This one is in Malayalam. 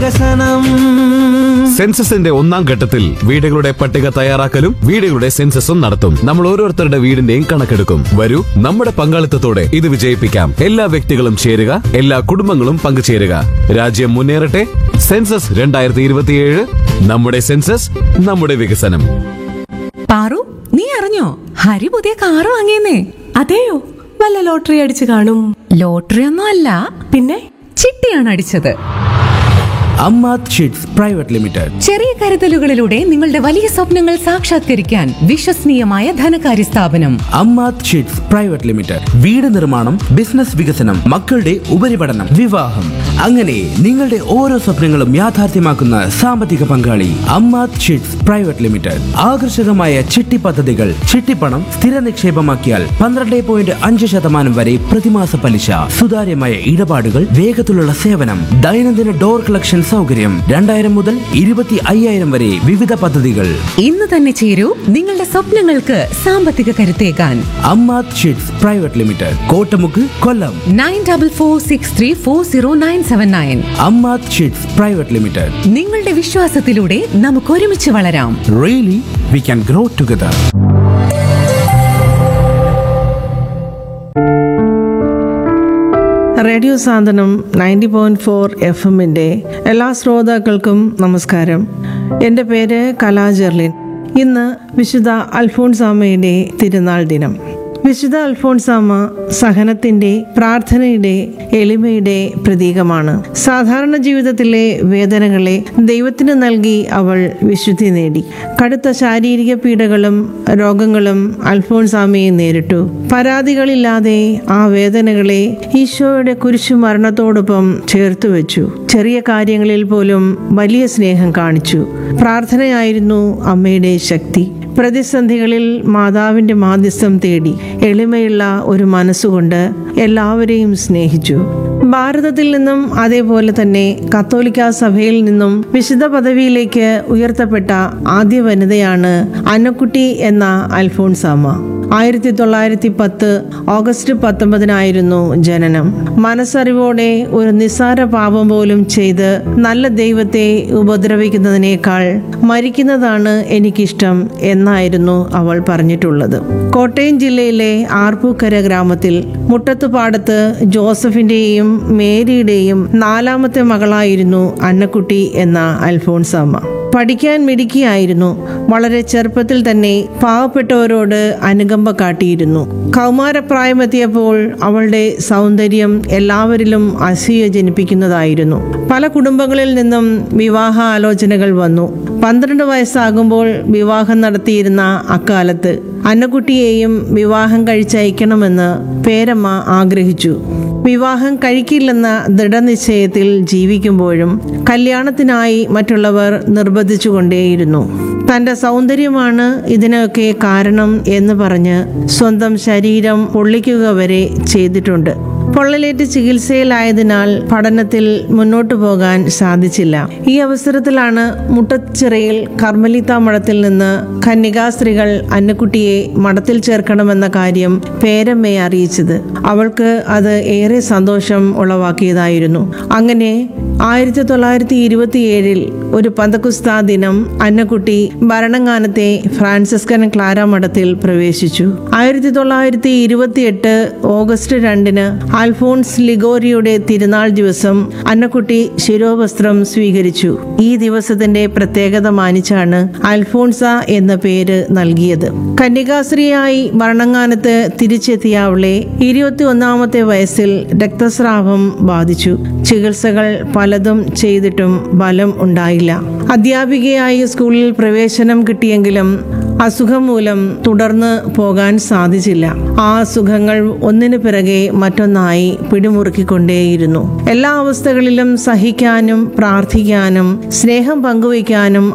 വികസനം സെൻസസിന്റെ ഒന്നാം ഘട്ടത്തിൽ വീടുകളുടെ പട്ടിക തയ്യാറാക്കലും വീടുകളുടെ സെൻസസും നടത്തും നമ്മൾ ഓരോരുത്തരുടെ വീടിന്റെയും കണക്കെടുക്കും വരൂ നമ്മുടെ പങ്കാളിത്തത്തോടെ ഇത് വിജയിപ്പിക്കാം എല്ലാ വ്യക്തികളും ചേരുക എല്ലാ കുടുംബങ്ങളും പങ്കുചേരുക രാജ്യം മുന്നേറട്ടെ സെൻസസ് രണ്ടായിരത്തി ഇരുപത്തിയേഴ് നമ്മുടെ സെൻസസ് നമ്മുടെ വികസനം പാറു നീ അറിഞ്ഞോ ഹരി പുതിയ കാറ് വാങ്ങിയെന്നേ അതെയോ വല്ല ലോട്ടറി അടിച്ചു കാണും ലോട്ടറി ഒന്നും അല്ല പിന്നെ ചിട്ടിയാണ് അടിച്ചത് അമ്മാത് ഷീറ്റ്സ് പ്രൈവറ്റ് ലിമിറ്റഡ് ചെറിയ കരുതലുകളിലൂടെ നിങ്ങളുടെ വലിയ സ്വപ്നങ്ങൾ സാക്ഷാത്കരിക്കാൻ വിശ്വസനീയമായ ധനകാര്യ സ്ഥാപനം അമ്മാത് ഷീറ്റ്സ് പ്രൈവറ്റ് ലിമിറ്റഡ് വീട് നിർമ്മാണം ബിസിനസ് വികസനം മക്കളുടെ ഉപരിപഠനം വിവാഹം അങ്ങനെ നിങ്ങളുടെ ഓരോ സ്വപ്നങ്ങളും യാഥാർത്ഥ്യമാക്കുന്ന സാമ്പത്തിക പങ്കാളി അമ്മാത് ഷീറ്റ്സ് പ്രൈവറ്റ് ലിമിറ്റഡ് ആകർഷകമായ ചിട്ടി പദ്ധതികൾ ചിട്ടിപ്പണം സ്ഥിര നിക്ഷേപമാക്കിയാൽ പന്ത്രണ്ട് പോയിന്റ് അഞ്ച് ശതമാനം വരെ പ്രതിമാസ പലിശ സുതാര്യമായ ഇടപാടുകൾ വേഗത്തിലുള്ള സേവനം ദൈനംദിന ഡോർ കളക്ഷൻ സൗകര്യം രണ്ടായിരം മുതൽ ഇരുപത്തി അയ്യായിരം വരെ വിവിധ പദ്ധതികൾ ഇന്ന് തന്നെ ചേരൂ നിങ്ങളുടെ സ്വപ്നങ്ങൾക്ക് സാമ്പത്തിക കരുത്തേകാൻ Ammath sheets private limited Kottamukku Kollam nine double four six three four zero nine seven nine Ammath sheets private limited നിങ്ങളുടെ വിശ്വാസത്തിലൂടെ നമുക്ക് ഒരുമിച്ച് വളരാം really we can grow together radio Santhwanam ninety point four F എമ്മിൻ്റെ എല്ലാ ശ്രോതാക്കൾക്കും നമസ്കാരം എൻ്റെ പേര് കലാ ജെർലിൻ ഇന്ന് വിശുദ്ധ അൽഫോൺസാമയുടെ തിരുനാൾ ദിനം വിശുദ്ധ അൽഫോൺസാമ സഹനത്തിൻ്റെ പ്രാർത്ഥനയുടെ എളിമയുടെ പ്രതീകമാണ് സാധാരണ ജീവിതത്തിലെ വേദനകളെ ദൈവത്തിന് നൽകി അവൾ വിശുദ്ധി നേടി കടുത്ത ശാരീരിക പീഡകളും രോഗങ്ങളും അൽഫോൺസാമയെ നേരിട്ടു പരാതികളില്ലാതെ ആ വേദനകളെ ഈശോയുടെ കുരിശു മരണത്തോടൊപ്പം ചേർത്ത് വെച്ചു ചെറിയ കാര്യങ്ങളിൽ പോലും വലിയ സ്നേഹം കാണിച്ചു പ്രാർത്ഥനയായിരുന്നു അമ്മയുടെ ശക്തി പ്രതിസന്ധികളിൽ മാതാവിന്റെ മാധ്യസ്ഥം തേടി എളിമയുള്ള ഒരു മനസ്സുകൊണ്ട് എല്ലാവരെയും സ്നേഹിച്ചു ഭാരതത്തിൽ നിന്നും അതേപോലെ തന്നെ കത്തോലിക്ക സഭയിൽ നിന്നും വിശുദ്ധ പദവിയിലേക്ക് ഉയർത്തപ്പെട്ട ആദ്യ വനിതയാണ് അന്നക്കുട്ടി എന്ന അൽഫോൺസാമ്മ ആയിരത്തി തൊള്ളായിരത്തി പത്ത് ഓഗസ്റ്റ് പത്തൊമ്പതിനായിരുന്നു ജനനം മനസ്സറിവോടെ ഒരു നിസ്സാര പാപം പോലും ചെയ്ത് നല്ല ദൈവത്തെ ഉപദ്രവിക്കുന്നതിനേക്കാൾ മരിക്കുന്നതാണ് എനിക്കിഷ്ടം എന്നായിരുന്നു അവൾ പറഞ്ഞിട്ടുള്ളത് കോട്ടയം ജില്ലയിലെ ആർപ്പൂക്കര ഗ്രാമത്തിൽ മുട്ടത്തുപാടത്ത് ജോസഫിന്റെയും മേരിയുടെയും നാലാമത്തെ മകളായിരുന്നു അന്നക്കുട്ടി എന്ന അൽഫോൺസാമ്മ പഠിക്കാൻ മിടുക്കിയായിരുന്നു വളരെ ചെറുപ്പത്തിൽ തന്നെ പാവപ്പെട്ടവരോട് അനുകമ്പ കാട്ടിയിരുന്നു കൗമാരപ്രായമെത്തിയപ്പോൾ അവളുടെ സൗന്ദര്യം എല്ലാവരിലും അസൂയ ജനിപ്പിക്കുന്നതായിരുന്നു പല കുടുംബങ്ങളിൽ നിന്നും വിവാഹ ആലോചനകൾ വന്നു പന്ത്രണ്ട് വയസ്സാകുമ്പോൾ വിവാഹം നടത്തിയിരുന്ന അക്കാലത്ത് അന്നക്കുട്ടിയെയും വിവാഹം കഴിച്ചയക്കണമെന്ന് പേരമ്മ ആഗ്രഹിച്ചു വിവാഹം കഴിക്കില്ലെന്ന ദൃഢനിശ്ചയത്തിൽ ജീവിക്കുമ്പോഴും കല്യാണത്തിനായി മറ്റുള്ളവർ നിർബന്ധിച്ചുകൊണ്ടേയിരുന്നു തന്റെ സൗന്ദര്യമാണ് ഇതിനൊക്കെ കാരണം എന്ന് പറഞ്ഞ് സ്വന്തം ശരീരം പൊള്ളിക്കുക വരെ ചെയ്തിട്ടുണ്ട് പൊള്ളലേറ്റ് ചികിത്സയിലായതിനാൽ പഠനത്തിൽ മുന്നോട്ടു പോകാൻ സാധിച്ചില്ല ഈ അവസരത്തിലാണ് മുട്ടച്ചിറയിൽ കർമ്മലിത്ത മഠത്തിൽ നിന്ന് കന്യകാസ്ത്രീകൾ അന്നക്കുട്ടിയെ മഠത്തിൽ ചേർക്കണമെന്ന കാര്യം പേരമ്മയെ അറിയിച്ചത് അവൾക്ക് അത് ഏറെ സന്തോഷം ഉളവാക്കിയതായിരുന്നു അങ്ങനെ ആയിരത്തി തൊള്ളായിരത്തി ഇരുപത്തിയേഴിൽ ഒരു പന്തക്കുസ്താ ദിനം അന്നക്കുട്ടി ഭരണങ്ങാനത്തെ ഫ്രാൻസിസ്കൻ ക്ലാര മഠത്തിൽ പ്രവേശിച്ചു ആയിരത്തി തൊള്ളായിരത്തി ഇരുപത്തിയെട്ട് ഓഗസ്റ്റ് രണ്ടിന് അൽഫോൺസ് ലിഗോരിയുടെ തിരുനാൾ ദിവസം അന്നക്കുട്ടി ശിരോവസ്ത്രം സ്വീകരിച്ചു ഈ ദിവസത്തിന്റെ പ്രത്യേകത മാനിച്ചാണ് അൽഫോൺസ എന്ന പേര് നൽകിയത് കന്യകാശ്രീയായി ഭരണങ്ങാനത്ത് തിരിച്ചെത്തിയ അവളെ ഇരുപത്തി ഒന്നാമത്തെ വയസ്സിൽ രക്തസ്രാവം ബാധിച്ചു ചികിത്സകൾ പലതും ചെയ്തിട്ടും ഫലം ഉണ്ടായില്ല അധ്യാപികയായി സ്കൂളിൽ പ്രവേശനം കിട്ടിയെങ്കിലും അസുഖം മൂലം തുടർന്ന് പോകാൻ സാധിച്ചില്ല ആ അസുഖങ്ങൾ ഒന്നിനു പിറകെ മറ്റൊന്നായി പിടിമുറുക്കിക്കൊണ്ടേയിരുന്നു എല്ലാ അവസ്ഥകളിലും സഹിക്കാനും പ്രാർത്ഥിക്കാനും സ്നേഹം പങ്കുവയ്ക്കാനും